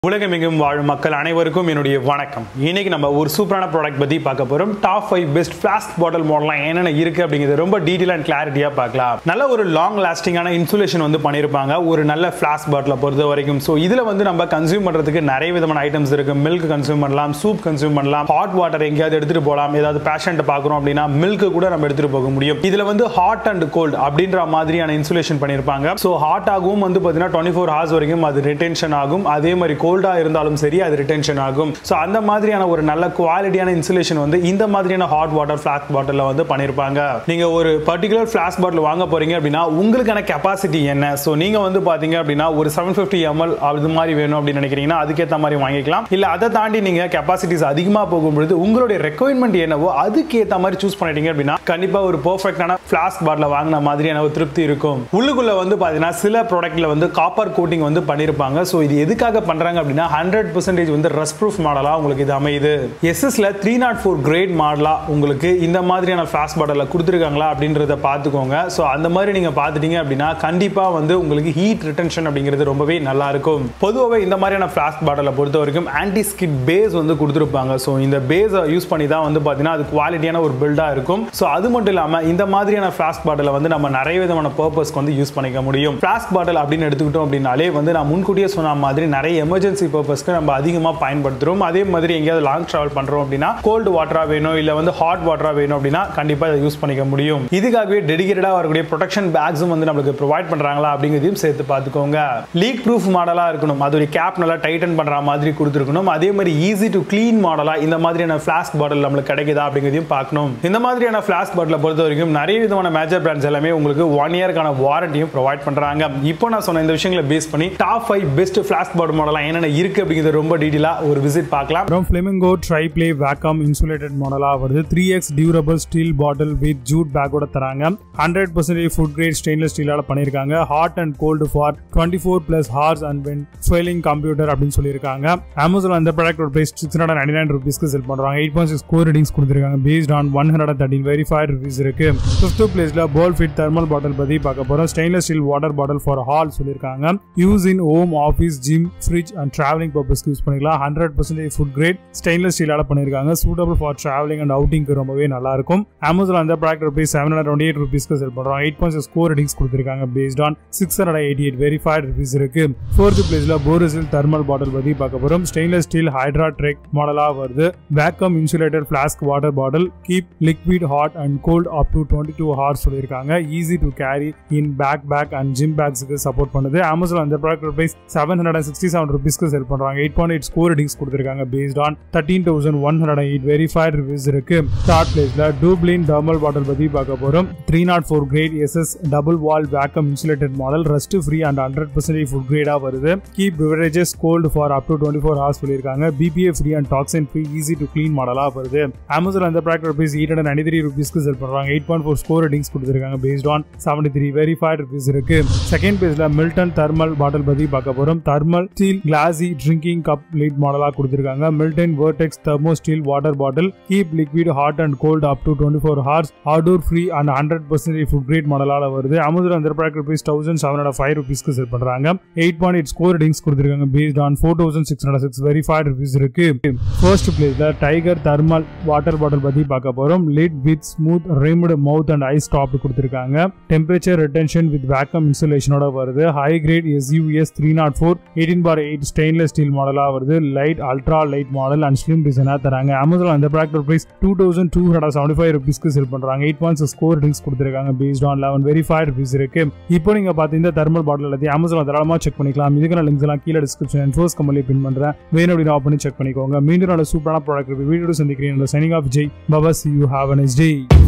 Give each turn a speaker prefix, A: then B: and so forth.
A: உலகமெங்கும் வாழும் மக்கள் அனைவருக்கும் என்னுடைய வணக்கம் இன்னைக்கு நம்ம ஒரு சூப்பரான ப்ராடக்ட் பத்தி பார்க்க போறோம் top five best flask bottle மாடலாம் என்னென்ன இருக்கு அப்படிங்கிறது ரொம்ப டீட்டெயில் அண்ட் கிளாரிட்டியா பார்க்கலாம் நல்ல ஒரு லாங் லாஸ்டிங்கான இன்சுலேஷன் வந்து பண்ணியிருப்பாங்க ஒரு நல்ல ஃபிளாஸ்க் பாட்டிலை பொறுத்த வரைக்கும் ஸோ இதுல வந்து நம்ம கன்சியூம் பண்றதுக்கு நிறைய விதமான ஐட்டம்ஸ் இருக்கு மில்க் கன்சியூம் பண்ணலாம் சூப் கன்சியூம் பண்ணலாம் ஹாட் வாட்டர் எங்கேயாவது எடுத்துட்டு போகலாம் ஏதாவது பேஷண்ட் பார்க்குறோம் அப்படின்னா மில்க் கூட நம்ம எடுத்துட்டு போக முடியும் இதுல வந்து ஹாட் அண்ட் கோல்ட் அப்படின்ற மாதிரியான இன்சுலேஷன் பண்ணியிருப்பாங்க ஸோ ஹாட் ஆகவும் வந்து பார்த்தீங்கன்னா டுவெண்ட்டி ஃபோர் ஹவர்ஸ் வரைக்கும் அது ரிட்டென்ஷன் ஆகும் அதே மாதிரி கோல்டா இருந்தாலும் சரி அது ரிட்டென்ஷன் ஆகும் ஸோ அந்த மாதிரியான ஒரு நல்ல குவாலிட்டியான இன்சுலேஷன் வந்து இந்த மாதிரியான ஹாட் வாட்டர் ஃபிளாஸ்க் பாட்டில் வந்து பண்ணியிருப்பாங்க நீங்க ஒரு பர்டிகுலர் ஃபிளாஸ்க் பாட்டில் வாங்க போறீங்க அப்படின்னா உங்களுக்கான கெப்பாசிட்டி என்ன ஸோ நீங்க வந்து பாத்தீங்க அப்படின்னா ஒரு செவன் ஃபிஃப்டி எம்எல் அது மாதிரி வேணும் அப்படின்னு நினைக்கிறீங்கன்னா அதுக்கேற்ற மாதிரி வாங்கிக்கலாம் இல்ல அதை தாண்டி நீங்க கெப்பாசிட்டிஸ் அதிகமாக போகும்பொழுது உங்களுடைய ரெக்குவயர்மெண்ட் என்னவோ அதுக்கேற்ற மாதிரி சூஸ் பண்ணிட்டீங்க அப்படின்னா கண்டிப்பா ஒரு பெர்ஃபெக்டான ஃபிளாஸ்க் பாட்டில் வாங்கின மாதிரியான ஒரு திருப்தி இருக்கும் உள்ளுக்குள்ள வந்து பாத்தீங்கன்னா சில ப்ராடக்ட்ல வந்து காப்பர் கோட்டிங் வந்து பண்ணியிருப்பாங்க ஸோ இது எதுக்காக பண்றாங்க அப்படின்னா ஹண்ட்ரட் பர்சன்டேஜ் வந்து ரஸ் ப்ரூஃப் மாடலா உங்களுக்கு இது அமையுது எஸ்எஸ்ல த்ரீ நாட் ஃபோர் கிரேட் மாடலா உங்களுக்கு இந்த மாதிரியான ஃபிளாஸ்க் பாட்டில் கொடுத்துருக்காங்களா அப்படின்றத பார்த்துக்கோங்க ஸோ அந்த மாதிரி நீங்க பார்த்துட்டீங்க அப்படின்னா கண்டிப்பா வந்து உங்களுக்கு ஹீட் ரிட்டன்ஷன் அப்படிங்கிறது ரொம்பவே நல்லா இருக்கும் பொதுவாகவே இந்த மாதிரியான ஃபிளாஸ்க் பாட்டிலை பொறுத்த வரைக்கும் ஆன்டி ஸ்கிட் பேஸ் வந்து கொடுத்துருப்பாங்க ஸோ இந்த பேஸை யூஸ் பண்ணி தான் வந்து பார்த்தீங்கன்னா அது குவாலிட்டியான ஒரு பில்டாக இருக்கும் ஸோ அது மட்டும் இல்லாமல் இந்த மாதிரியான ஃபிளாஸ்க் பாட்டிலை வந்து நம்ம நிறைய விதமான பர்பஸ்க்கு வந்து யூஸ் பண்ணிக்க முடியும் ஃபிளாஸ்க் பாட்டில் அப்படின்னு எடுத்துக்கிட்டோம் அப்படின்னாலே வந்து நான் முன்கூட்டியே சொன்ன மாதிரி நிறைய எமர்ஜென்சி பர்பஸ்க்கு நம்ம அதிகமாக பயன்படுத்துகிறோம் அதே மாதிரி எங்கேயாவது லாங் ட்ராவல் பண்ணுறோம் அப்படின்னா கோல்டு வாட்டரா வேணும் இல்லை வந்து ஹாட் வாட்டரா வேணும் அப்படின்னா கண்டிப்பாக இதை யூஸ் பண்ணிக்க முடியும் இதுக்காகவே டெடிகேட்டடாக வரக்கூடிய ப்ரொடெக்ஷன் பேக்ஸும் வந்து நம்மளுக்கு ப்ரொவைட் பண்ணுறாங்களா அப்படிங்கிறதையும் சேர்த்து பார்த்துக்கோங்க லீக் ப்ரூஃப் மாடலாக இருக்கணும் அதோடைய கேப் நல்லா டைட்டன் பண்ணுற மாதிரி கொடுத்துருக்கணும் அதே மாதிரி ஈஸி டு க்ளீன் மாடலாக இந்த மாதிரியான ஃபிளாஸ்க் பாட்டில் நம்மளுக்கு கிடைக்குதா அப்படிங்கிறதையும் பார்க்கணும் இந்த மாதிரியான ஃபிளாஸ்க் பாட்டிலை பொறுத்த வரைக்கும் நிறைய விதமான மேஜர் பிராண்ட்ஸ் எல்லாமே உங்களுக்கு ஒன் இயர்க்கான வாரண்டியும் ப்ரொவைட் பண்ணுறாங்க இப்போ நான் சொன்ன இந்த விஷயங்களை பேஸ் பண்ணி top five best flask bottle மாடலாக என்னென்ன இருக்கு அப்படிங்கிறது ரொம்ப டீட்டெயிலாக ஒரு விசிட் பார்க்கலாம்
B: அப்புறம் Flamingo tri ply vacuum insulated மாடலாக வருது three X durable steel bottle with jute பேக்கோட தராங்க hundred percentage food grade stainless ஸ்டீலால் பண்ணியிருக்காங்க hot and cold for twenty four plus hours and when failing computer அப்படின்னு சொல்லியிருக்காங்க அமேசான் அந்த product price six hundred ninety nine ருபீஸ்க்கு sell பண்ணுறாங்க eight point six score ratings கொடுத்துருக்காங்க based on one hundred thirteen verified reviews இருக்கு fifth பிளேஸ்ல போல் fit thermal bottle பற்றி பார்க்க போகிறோம் stainless steel water bottle for all சொல்லியிருக்காங்க use in home office gym fridge and traveling பர்பஸ்க்கு use பண்ணிக்கலாம் hundred percentage food grade stainless ஸ்டீலால பண்ணியிருக்காங்க சூட்டபிள் ஃபார் டிராவலிங் அண்ட் அவுட்டிங்க்கு ரொம்பவே நல்லா இருக்கும் அமேசான் அந்த product rupees seven hundred twenty eight ருபீஸ்க்கு செல் பண்ணுறோம் எயிட் பாயிண்ட் ஸ்கோர் ரேட்டிங்ஸ் கொடுத்துருக்காங்க based on six hundred eighty eight verified reviews இருக்கு ஃபோர்த் பிளேஸ்ல போரிசில் தெர்மல் பாட்டில் பற்றி பார்க்க போகிறோம் ஸ்டெயின்லெஸ் ஸ்டீல் ஹைட்ரா ட்ரெக் மாடலாக வருது vacuum insulated flask water bottle keep liquid hot and cold up to twenty two hours சொல்லியிருக்காங்க easy to carry in backpack and gym பேக்ஸுக்கு support பண்ணுது Amazon அந்த product price seven hundred and sixty seven ருபீஸ்க்கு sell பண்ணுறாங்க eight point eight score ratings கொடுத்துருக்காங்க based on thirteen thousand one hundred eight verified reviews இருக்கு third பிளேஸ்ல Dubblin thermal bottle பற்றி பார்க்க போகிறோம் three naught four great SS double wall vacuum insulated model rust free and hundred percentage food கிரேடாக வருது keep beverages cold for up to twenty four hours சொல்லியிருக்காங்க BPA free and toxin free easy to clean மாடலாக வருது Amazon அந்த product rupees eight hundred ninety three ருபீஸ்க்கு sell பண்ணுறாங்க eight point four score ratings கொடுத்துருக்காங்க based on seventy three verified rupees இருக்கு second பேஜ்ல Milton thermal bottle பற்றி பார்க்க போகிறோம் thermal steel கிளாசி drinking cup lid மாடலாக கொடுத்துருக்காங்க Milton vertex thermo steel water bottle keep liquid hot and cold up to twenty four hours odour free and hundred percentage food grade மாடலால் வருது Amazon அந்த product rupees thousand seven hundred five ருபீஸ்க்கு sell பண்ணுறாங்க eight point eight score ratings கொடுத்துருக்காங்க based on four thousand six hundred six verified reviews இருக்கு first பிளேஸ்ல tiger thermal water bottle பற்றி பார்க்க போகிறோம் lid with smooth ரிம்டு mouth and ice top கொடுத்துருக்காங்க temperature retention with vacuum இன்சுலேஷனோட வருது high grade SUS three naught four eighteen bar eight stainless steel மாடலாக வருது light ultra light model and slim டிசைனாக தராங்க அமேசான் அந்த product price two thousand two hundred seventy five ருபீஸ்க்கு sell பண்ணுறாங்க eight point score ratings கொடுத்துருக்காங்க based on eleven verified rupees இருக்கு இப்போ நீங்கள் பார்த்தீங்கன்னா தெர்மல் பாட்டில் எல்லாத்தையும் அமேசான் தாராளமாக செக் பண்ணிக்கலாம் இதுக்கான லிங்க்ஸ் எல்லாம் கீழே டிஸ்கிரிப்ஷன் ஃபோர்ஸ் கம்பெனி பின் பண்ணுறேன் வேணும் அப்படின்னு ஆஃப் பண்ணி செக் பண்ணிக்கோங்க மீண்டும் நல்ல சூப்பரான ப்ராடக்ட் வீடியோ சந்திக்கிறேன் சைனிங் ஆஃப் ஜெய் பபஸ் you have an ace day